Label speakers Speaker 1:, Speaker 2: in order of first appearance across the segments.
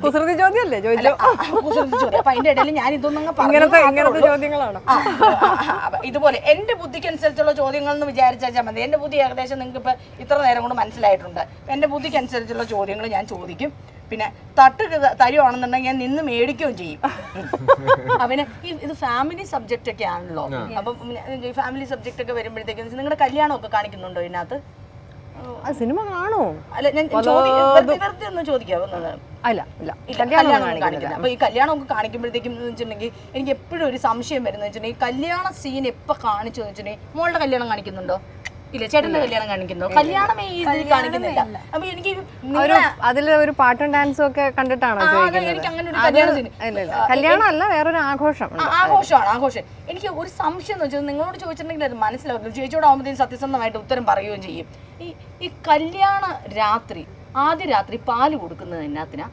Speaker 1: കുസൃതി ചോദ്യമല്ലേ ചോദിച്ചു
Speaker 2: കുസൃതി ചോദ്യം അപ്പൊ അതിന്റെ ഇടയിൽ ഞാൻ ഇതൊന്നും അങ്ങ് പറഞ്ഞു
Speaker 1: ഇങ്ങനത്തെ
Speaker 2: മാത്രമേ
Speaker 1: ഇങ്ങനത്തെ
Speaker 2: ഉള്ളൂ.
Speaker 1: ചോദ്യങ്ങളാണ്
Speaker 2: ആ, ആ, ആ, അപ്പൊ ഇതുപോലെ എന്റെ ബുദ്ധിക്ക് അനുസരിച്ചുള്ള ചോദ്യങ്ങൾ എന്ന് വിചാരിച്ചാൽ മതി എന്റെ ബുദ്ധി ഏകദേശം നിങ്ങൾക്ക് ഇപ്പൊ ഇത്ര നേരം കൊണ്ട് മനസ്സിലായിട്ടുണ്ട് എന്റെ ബുദ്ധിക്ക് അനുസരിച്ചുള്ള ചോദ്യങ്ങൾ ഞാൻ ചോദിക്കും പിന്നെ തട്ട് ക- തരുവാണെന്നുണ്ടെങ്കിൽ ഞാൻ നിന്ന് മേടിക്കുകയും ചെയ്യും അവന് ഈ ഇത് ഫാമിലി സബ്ജക്റ്റ് ഒക്കെ ആണല്ലോ അപ്പം ഫാമിലി സബ്ജക്റ്റ് ഒക്കെ വരുമ്പോഴത്തേക്കും നിങ്ങളുടെ കല്യാണമൊക്കെ കാണിക്കുന്നുണ്ടോ ഇതിനകത്ത്
Speaker 1: ആ സിനിമ കാണോ
Speaker 2: അല്ല ഞാൻ ചോദി- വെറുതെ വെറുതെ ഒന്ന് ചോദിക്കാവോ ഒന്ന്?
Speaker 1: അല്ല ഇല്ല
Speaker 2: ഇല്ല,
Speaker 1: കല്യാണം
Speaker 2: കല്യാണം
Speaker 1: ഒന്നും കാണിക്കുന്നില്ല
Speaker 2: കാണിക്കില്ല അപ്പൊ ഈ കല്യാണം ഒക്കെ കാണിക്കുമ്പോഴത്തേക്കും എന്ന് വെച്ചിട്ടുണ്ടെങ്കിൽ എനിക്ക് എപ്പോഴും ഒരു സംശയം വരുന്നത് വെച്ചിട്ടുണ്ടെങ്കിൽ കല്യാണ സീൻ എപ്പോ കാണിച്ചു എന്ന് വെച്ചിട്ടുണ്ടെങ്കിൽ മോളുടെ കല്യാണം കാണിക്കുന്നുണ്ടോ ഇല്ല ചേട്ടന്റെ കല്യാണം കാണിക്കുന്നുണ്ടോ കല്യാണമേ ഈ ഇതിൽ കാണിക്കുന്നില്ല അപ്പൊ എനിക്ക്
Speaker 1: ഒരു
Speaker 2: നിങ്ങളെ-
Speaker 1: അതിൽ ഒരു പാട്ടും ഡാൻസും ഒക്കെ കണ്ടിട്ടാണോ
Speaker 2: ആ, അതെ,
Speaker 1: ചോദിക്കുന്നത്
Speaker 2: എനിക്ക് അങ്ങനെ ഒരു കല്യാണ scene.
Speaker 1: ഇല്ല ഇല്ല കല്യാണം അല്ല വേറൊരു ആഘോഷം
Speaker 2: ആ, ആഘോഷമാണ് ആഘോഷം എനിക്ക് ഒരു സംശയം എന്ന് വെച്ചാൽ നിങ്ങളോട് ചോദിച്ചിട്ടുണ്ടെങ്കിൽ അത് മനസ്സിലാവും ചേച്ചിയോട് ആകുമ്പോഴത്തേക്കും സത്യസന്ധമായിട്ട് ഉത്തരം പറയുകയും ചെയ്യും ഈ ഈ കല്യാണ രാത്രി ആദ്യ രാത്രി പാല് കൊടുക്കുന്നത് എന്നാത്തിനാ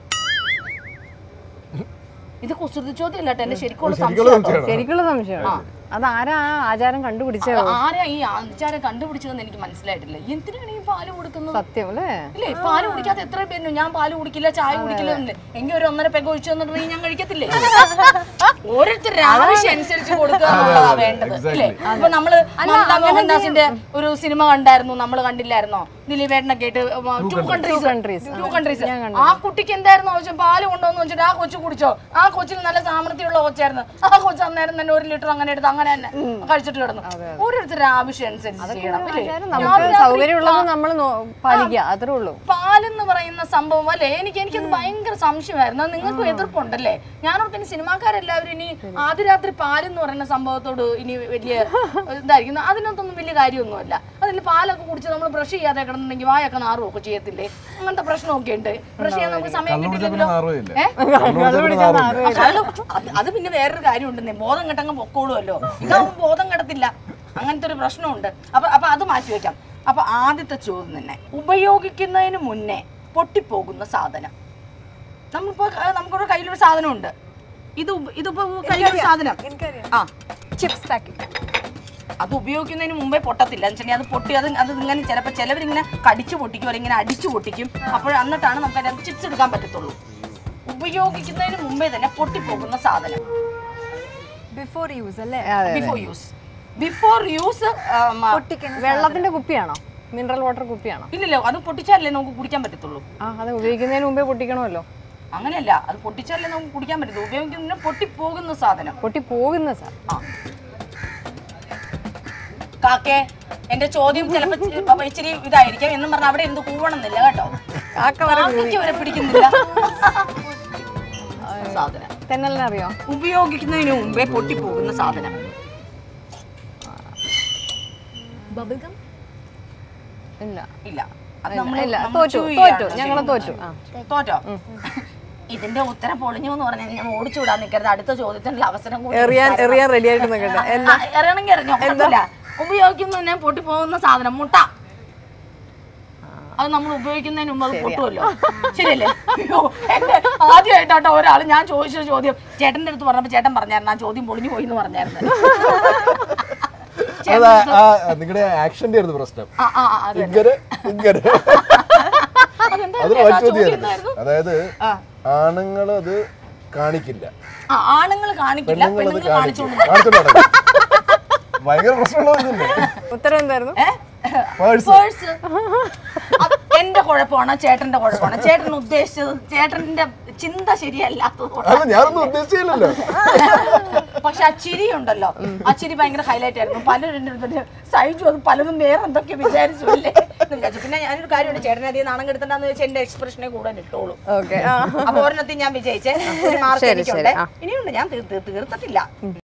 Speaker 2: ഇത് കുസൃതി ചോദ്യം അല്ല എന്റെ ശരിക്കുള്ള
Speaker 3: ശരിക്കുള്ള
Speaker 2: സംശയം
Speaker 3: സംശയമാണോ?
Speaker 1: ശരിക്കുള്ള സംശയമാണ് അത് ആരാ ആ ആചാരം കണ്ടുപിടിച്ചോ
Speaker 2: ആരാ ഈ ആചാരം കണ്ടുപിടിച്ചതെന്ന് എനിക്ക് മനസ്സിലായിട്ടില്ല എന്തിനാണ് ഈ പാല് കൊടുക്കുന്നത്
Speaker 1: സത്യം അല്ലേ
Speaker 2: ഇല്ലേ പാല് കുടിക്കാതെ എത്ര പേരുണ്ട് ഞാൻ പാല് കുടിക്കില്ല ചായ കുടിക്കില്ല എന്നില്ലേ എങ്കിൽ ഒരു ഒന്നര പെഗ് ഒഴിച്ചു തന്നിട്ടുണ്ടെങ്കിൽ ഞാൻ കഴിക്കത്തില്ലേ ഓരോരുത്തരുടെ ആവശ്യം അനുസരിച്ച് കൊടുക്കുക എന്നുള്ളതാ വേണ്ടത് ഇല്ലേ അപ്പൊ നമ്മള് മമതാ മോഹൻദാസിന്റെ ഒരു സിനിമ കണ്ടായിരുന്നു നമ്മൾ കണ്ടില്ലായിരുന്നോ ദിലീപേട്ടനൊക്കെ ആയിട്ട് two countries
Speaker 1: countries.
Speaker 2: Two countries ആ കുട്ടിക്ക് എന്തായിരുന്നു ആവശ്യം പാല് കൊണ്ടുവന്ന് വെച്ചിട്ട് ആ കൊച്ചു കുടിച്ചോ ആ കൊച്ചിന് നല്ല സാമർത്ഥ്യമുള്ള കൊച്ചായിരുന്നു ആ കൊച്ചു അന്നേരം തന്നെ ഒരു ലിറ്റർ അങ്ങനെ എടുത്ത് അങ്ങനെ തന്നെ കഴിച്ചിട്ട് കിടന്നു ഓരോരുത്തരുടെ ആവശ്യം അനുസരിച്ച് ചെയ്യണം ഇല്ലേ?
Speaker 1: ആചാരം നമുക്ക് സൗകര്യമുള്ളത് നമ്മൾ പാലിക്കുക അത്രേ ഉള്ളൂ
Speaker 2: പാലെന്ന് പറയുന്ന സംഭവം അല്ലേ എനിക്ക് എനിക്കത് ഭയങ്കര സംശയമായിരുന്നു അത് നിങ്ങൾക്കും എതിർപ്പുണ്ടല്ലേ ഞാനോർത്ത് ഇനി സിനിമാക്കാരെല്ലാവരും ഇനി ആദ്യ രാത്രി പാലെന്ന് പറയുന്ന സംഭവത്തോട് ഇനി വലിയ ഇതായിരിക്കും അതിനകത്തൊന്നും വലിയ കാര്യമൊന്നുമല്ല അതിൽ പാലൊക്കെ കുടിച്ച് നമ്മൾ ബ്രഷ് ചെയ്യാതെ കിടന്നുണ്ടെങ്കിൽ വായൊക്കെ നാറുമൊക്കെ ചെയ്യത്തില്ലേ അങ്ങനത്തെ പ്രശ്നമൊക്കെ ഉണ്ട് ബ്രഷ് ചെയ്യാൻ നമുക്ക് സമയം
Speaker 3: കള്ളു കുടിച്ചാൽ പിന്നെ
Speaker 2: കിട്ടിയില്ലെങ്കിലോ
Speaker 3: നാറുകയില്ല
Speaker 2: ഏ?
Speaker 3: കള്ളു കുടിച്ചാൽ പിന്നെ നാറുകയില്ല
Speaker 2: ആ, കള്ള് അത് അത് പിന്നെ വേറൊരു കാര്യമുണ്ടെന്നേ ബോധം കെട്ടങ്ങ് പൊക്കോളുമല്ലോ ഇതാവുമ്പോൾ ബോധം കെടത്തില്ല അങ്ങനത്തെ ഒരു പ്രശ്നമുണ്ട് അപ്പൊ അപ്പൊ അത് മാറ്റി വെക്കാം അപ്പൊ ആദ്യത്തെ ചോദ്യം തന്നെ ഉപയോഗിക്കുന്നതിന് മുന്നേ പൊട്ടിപ്പോകുന്ന സാധനം നമ്മളിപ്പോ ക- നമുക്കൊരു കയ്യിലൊരു സാധനമുണ്ട് ഇത് ഉപ- ഇതിപ്പോ കയ്യിലൊരു സാധനം ആ
Speaker 1: ചിപ്സ് പാക്കറ്റ്
Speaker 2: അത് ഉപയോഗിക്കുന്നതിന് മുമ്പേ പൊട്ടത്തില്ല എന്ന് വെച്ചാൽ അത് പൊട്ടി അത് അത് ഇങ്ങനെ ചിലപ്പോൾ ചിലവരിങ്ങനെ കടിച്ചു പൊട്ടിക്കും അല്ലെങ്കിൽ ഇങ്ങനെ അടിച്ചു പൊട്ടിക്കും അപ്പോൾ എന്നിട്ടാണ് നമുക്ക് അതിനകത്ത് ചിപ്സ് എടുക്കാൻ പറ്റത്തുള്ളൂ ഉപയോഗിക്കുന്നതിന് മുമ്പേ തന്നെ പൊട്ടിപ്പോകുന്ന സാധനം
Speaker 4: ബിഫോർ യൂസ് അല്ലേ
Speaker 2: ബിഫോർ യൂസ് ബിഫോർ യൂസ്
Speaker 1: വെള്ളത്തിന്റെ കുപ്പിയാണോ മിനറൽ വാട്ടർ കുപ്പിയാണോ
Speaker 2: ഇല്ലല്ലോ അത് പൊട്ടിച്ചാലല്ലേ നമുക്ക് കുടിക്കാൻ പറ്റത്തുള്ളൂ
Speaker 1: ആ അത് ഉപയോഗിക്കുന്നതിന് മുമ്പേ പൊട്ടിക്കണമല്ലോ
Speaker 2: അങ്ങനെയല്ല അത് പൊട്ടിച്ചാലേ നമുക്ക് കുടിക്കാൻ പറ്റത്തുള്ളൂ ഉപയോഗിക്കുന്നതിന് പൊട്ടിപ്പോകുന്ന സാധനം
Speaker 1: പൊട്ടി പോകുന്ന സാർ
Speaker 2: ആ കാക്കേ എന്റെ ചോദ്യം ചിലപ്പോ ഇച്ചിരി ഇതായിരിക്കാം എന്നും പറഞ്ഞ അവിടെ എന്ത് കൂവണമെന്നില്ല കേട്ടോ
Speaker 1: കാക്ക വരെ
Speaker 2: കാക്കയ്ക്ക് വരെ പിടിക്കുന്നില്ല സാധനം
Speaker 1: തെന്നലിനെ അറിയോ
Speaker 2: ഉപയോഗിക്കുന്നതിന് മുമ്പേ പൊട്ടിപ്പോകുന്ന സാധനം
Speaker 4: ബബിൾഗം
Speaker 1: ഇല്ല
Speaker 2: ഇല്ല അത് നമ്മള്
Speaker 1: ഇല്ല
Speaker 2: നമ്മൾ
Speaker 1: തോറ്റു
Speaker 2: chew
Speaker 1: തോറ്റു
Speaker 2: ചെയ്യാണ്
Speaker 1: ഞങ്ങള്
Speaker 2: ചെയ്യുന്നത്.
Speaker 1: തോറ്റു ആ
Speaker 2: തോറ്റോ ഇതിന്റെ ഉത്തരം പൊളിഞ്ഞു എന്ന് പറഞ്ഞാൽ ഞാൻ ഓടിച്ചു വിടാൻ നിൽക്കരുത് അടുത്ത ചോദ്യത്തിനുള്ള അവസരം കൂടി
Speaker 1: എറിയാൻ
Speaker 2: തരണം.
Speaker 1: എറിയാൻ റെഡി ആയിട്ട് നിൽക്കട്ടെ
Speaker 2: ആ, എറിയണമെങ്കിൽ എറിഞ്ഞോ കുഴപ്പമില്ല ഉപയോഗിക്കുന്നതിനെ പൊട്ടിപ്പോകുന്ന സാധനം മുട്ട അത് നമ്മൾ ഉപയോഗിക്കുന്നതിന് മുമ്പ് അത് പൊട്ടുമല്ലോ ശരിയല്ലേ അയ്യോ എന്നെ ആദ്യമായിട്ടാട്ടോ ഒരാൾ ഞാൻ ചോദിച്ച ചോദ്യം ചേട്ടന്റെ അടുത്ത് പറഞ്ഞപ്പോ ചേട്ടൻ പറഞ്ഞായിരുന്നു ആ ചോദ്യം പൊളിഞ്ഞു പോയി എന്ന് പറഞ്ഞായിരുന്നു
Speaker 3: അത് ആ നിങ്ങളുടെ ആക്ഷന്റെ ആയിരുന്നു പ്രശ്നം
Speaker 2: ആ ആ ആ, അതെ
Speaker 3: ഇങ്ങനെ ഇങ്ങനെ
Speaker 2: അതെന്താ
Speaker 3: അതൊരു
Speaker 2: ചേട്ടാ, ചോദ്യം
Speaker 3: ചോദ്യമായിരുന്നു
Speaker 2: എന്തായിരുന്നു?
Speaker 3: അതായത്
Speaker 2: ആ.
Speaker 3: ആണുങ്ങൾ അത് കാണിക്കില്ല
Speaker 2: ആ ആണുങ്ങൾ കാണിക്കില്ല
Speaker 3: പെണ്ണുങ്ങൾ അത്
Speaker 2: പെണ്ണുങ്ങൾ
Speaker 3: കാണിക്കും
Speaker 2: കാണിച്ചോണ്ട്
Speaker 3: കാണിച്ചോണ്ട് നടക്കും. ഭയങ്കര പ്രശ്നമുള്ളതല്ലേ
Speaker 1: ഉത്തരം എന്തായിരുന്നു
Speaker 3: പേഴ്സ്
Speaker 2: പേഴ്സ് അത് എന്റെ കുഴപ്പമാണോ ചേട്ടന്റെ കുഴപ്പമാണോ ചേട്ടൻ ഉദ്ദേശിച്ചത് ചേട്ടന്റെ ചിന്ത ശരിയല്ലാത്തത്
Speaker 3: അല്ല ഞാനൊന്നും ഉദ്ദേശിച്ചില്ലല്ലോ
Speaker 2: പക്ഷെ ആ ചിരി ഉണ്ടല്ലോ ആ ചിരി ഭയങ്കര ഹൈലൈറ്റ് ആയിരുന്നു പലരും എൻ്റെ അടുത്ത് സൈജു അത് പലതും വേറെ എന്തൊക്കെ വിചാരിച്ചു അല്ലേ എന്ന് വിചാരിച്ചു പിന്നെ ഞാനൊരു കാര്യമുണ്ട് ചേട്ടനെ അധികം നാണം കെടുത്തണ്ടെന്ന് വെച്ചാൽ എന്റെ എക്സ്പ്രഷനെ കൂടെ ഇട്ടോളൂ
Speaker 1: ഓക്കെ ആ
Speaker 2: അപ്പൊ ഒരെണ്ണത്തിൽ ഞാൻ വിജയിച്ചേ ഒരു മാർക്ക്
Speaker 1: ശരി,
Speaker 2: എനിക്കുണ്ട്
Speaker 1: ശരി, ആ.
Speaker 2: ഇനിയുണ്ട് ഞാൻ തീർ- തീർ- തീർത്തിട്ടില്ല